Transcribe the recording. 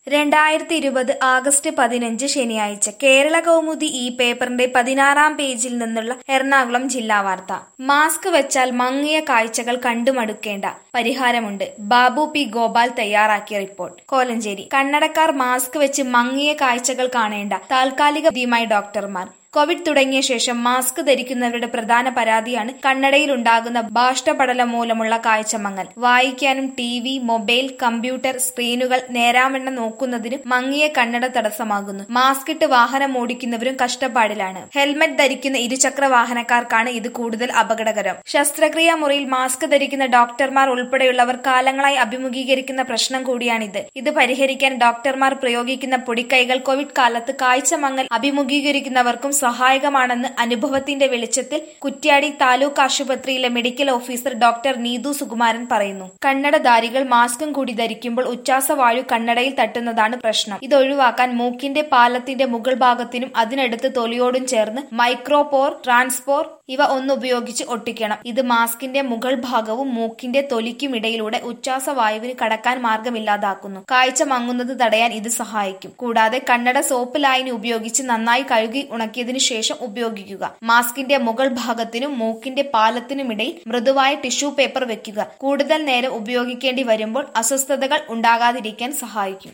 രണ്ടായിരത്തി ഇരുപത് ആഗസ്റ്റ് പതിനഞ്ച് ശനിയാഴ്ച കേരള കൗമുദി ഈ പേപ്പറിന്റെ പതിനാറാം പേജിൽ നിന്നുള്ള എറണാകുളം ജില്ലാ വാർത്ത മാസ്ക് വെച്ചാൽ മങ്ങിയ കാഴ്ചകൾ കണ്ടുമടുക്കേണ്ട പരിഹാരമുണ്ട് ബാബു പി ഗോപാൽ തയ്യാറാക്കിയ റിപ്പോർട്ട് കോലഞ്ചേരി കണ്ണടക്കാർ മാസ്ക് വെച്ച് മങ്ങിയ കാഴ്ചകൾ കാണേണ്ട താൽക്കാലിക വിധിയുമായി ഡോക്ടർമാർ കോവിഡ് തുടങ്ങിയ ശേഷം മാസ്ക് ധരിക്കുന്നവരുടെ പ്രധാന പരാതിയാണ് കണ്ണടയിൽ ഉണ്ടാകുന്ന ബാഷ്പടലം മൂലമുള്ള കാഴ്ചമങ്ങൽ വായിക്കാനും ടി വി മൊബൈൽ കമ്പ്യൂട്ടർ സ്ക്രീനുകൾ നേരാവണ്ണം നോക്കുന്നതിനും മങ്ങിയ കണ്ണട തടസ്സമാകുന്നു മാസ്ക് ഇട്ട് വാഹനം ഓടിക്കുന്നവരും കഷ്ടപ്പാടിലാണ് ഹെൽമറ്റ് ധരിക്കുന്ന ഇരുചക്ര വാഹനക്കാർക്കാണ് ഇത് കൂടുതൽ അപകടകരം ശസ്ത്രക്രിയാ മുറിയിൽ മാസ്ക് ധരിക്കുന്ന ഡോക്ടർമാർ ഉൾപ്പെടെയുള്ളവർ കാലങ്ങളായി അഭിമുഖീകരിക്കുന്ന പ്രശ്നം കൂടിയാണിത് ഇത് പരിഹരിക്കാൻ ഡോക്ടർമാർ പ്രയോഗിക്കുന്ന പൊടിക്കൈകൾ കോവിഡ് കാലത്ത് കാഴ്ചമങ്ങൽ അഭിമുഖീകരിക്കുന്നവർക്കും സഹായകമാണെന്ന് അനുഭവത്തിന്റെ വെളിച്ചത്തിൽ കുറ്റ്യാടി താലൂക്ക് ആശുപത്രിയിലെ medical officer doctor Neethu Sukumaran പറയുന്നു കണ്ണടധാരികൾ മാസ്കും കൂടി ധരിക്കുമ്പോൾ ഉച്ഛ്വാസവായു കണ്ണടയിൽ തട്ടുന്നതാണ് പ്രശ്നം ഇത് ഒഴിവാക്കാൻ മൂക്കിന്റെ പാലത്തിന്റെ മുകൾ ഭാഗത്തിനും അതിനടുത്ത് തൊലിയോടും ചേർന്ന് മൈക്രോപോർ ട്രാൻസ്പോർ ഇവ ഒന്ന് ഉപയോഗിച്ച് ഒട്ടിക്കണം ഇത് മാസ്കിന്റെ മുകൾ ഭാഗവും മൂക്കിന്റെ തൊലിക്കും ഇടയിലൂടെ ഉച്ഛ്വാസവായുവിന് കടക്കാൻ മാർഗമില്ലാതാക്കുന്നു കാഴ്ച മങ്ങുന്നത് തടയാൻ ഇത് സഹായിക്കും കൂടാതെ കണ്ണട സോപ്പ് ലായനി ഉപയോഗിച്ച് നന്നായി കഴുകി ഉണക്കിയതിനു ശേഷം ഉപയോഗിക്കുക മാസ്കിന്റെ മുകൾ ഭാഗത്തിനും മൂക്കിന്റെ പാലത്തിനുമിടയിൽ മൃദുവായ ടിഷ്യൂ പേപ്പർ വെക്കുക കൂടുതൽ നേരം ഉപയോഗിക്കേണ്ടി വരുമ്പോൾ അസ്വസ്ഥതകൾ ഉണ്ടാകാതിരിക്കാൻ സഹായിക്കും